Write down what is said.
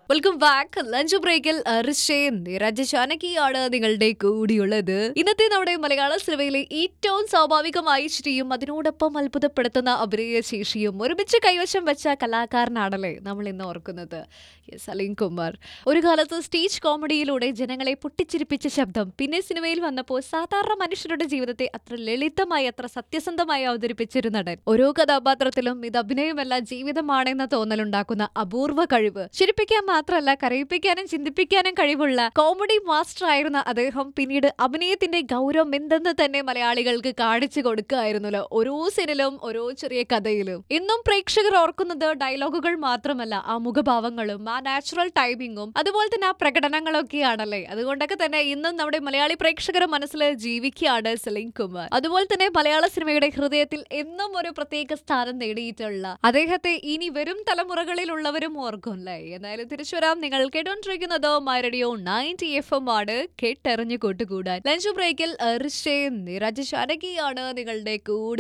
welcome back lunch ബ്രേക്കിൽ ഋഷേൻ നിരജ ചാനകിയാണ് നിങ്ങളുടെ കൂടിയുള്ളത് ഇന്നത്തെ നമ്മുടെ മലയാള സിനിമയിലെ ഏറ്റവും സ്വാഭാവികമായി ചിരിയും അതിനോടൊപ്പം അത്ഭുതപ്പെടുത്തുന്ന അഭിനയ ശേഷിയും ഒരുമിച്ച് കൈവശം വെച്ച കലാകാരനാണല്ലേ നമ്മൾ ഇന്ന് ഓർക്കുന്നത് Yes, സലീം കുമാർ ഒരു കാലത്ത് സ്റ്റേജ് കോമഡിയിലൂടെ ജനങ്ങളെ പൊട്ടിച്ചിരിപ്പിച്ച ശബ്ദം പിന്നെ സിനിമയിൽ വന്നപ്പോൾ സാധാരണ മനുഷ്യരുടെ ജീവിതത്തെ അത്ര ലളിതമായി അത്ര സത്യസന്ധമായി അവതരിപ്പിച്ചൊരു നടൻ ഓരോ കഥാപാത്രത്തിലും ഇത് അഭിനയമല്ല ജീവിതമാണെന്ന തോന്നലുണ്ടാക്കുന്ന അപൂർവ കഴിവ് ചിരിപ്പിക്കാൻ മാത്രമല്ല കരയിപ്പിക്കാനും ചിന്തിപ്പിക്കാനും കഴിവുള്ള കോമഡി മാസ്റ്റർ ആയിരുന്ന അദ്ദേഹം പിന്നീട് അഭിനയത്തിന്റെ ഗൗരവം എന്തെന്ന് തന്നെ മലയാളികൾക്ക് കാണിച്ചു കൊടുക്കുകയായിരുന്നല്ലോ ഓരോ സീനിലും ഓരോ ചെറിയ കഥയിലും ഇന്നും പ്രേക്ഷകർ ഓർക്കുന്നത് ഡയലോഗുകൾ മാത്രമല്ല ആ മുഖഭാവങ്ങളും ആ നാച്ചുറൽ ടൈമിങ്ങും അതുപോലെ തന്നെ ആ പ്രകടനങ്ങളൊക്കെയാണല്ലേ അതുകൊണ്ടൊക്കെ തന്നെ ഇന്നും നമ്മുടെ മലയാളി പ്രേക്ഷകരുടെ മനസ്സിൽ ജീവിക്കുകയാണ് സലീം കുമാർ അതുപോലെ തന്നെ മലയാള സിനിമയുടെ ഹൃദയത്തിൽ എന്നും ഒരു പ്രത്യേക സ്ഥാനം നേടിയിട്ടുള്ള അദ്ദേഹത്തെ ഇനി വരും തലമുറകളിലുള്ളവരും ഓർക്കും അല്ലേ എന്നാലും തിരിച്ചു വരാം നിങ്ങൾ കേട്ടോണ്ടിരിക്കുന്നത് my radio ninety F M ആണ് കേട്ടെറിഞ്ഞു കൂട്ടുകൂടാൻ ലഞ്ച് ബ്രേക്കിൽ ഋഷേ നിരജ് ശാനകിയാണ് നിങ്ങളുടെ കൂടെ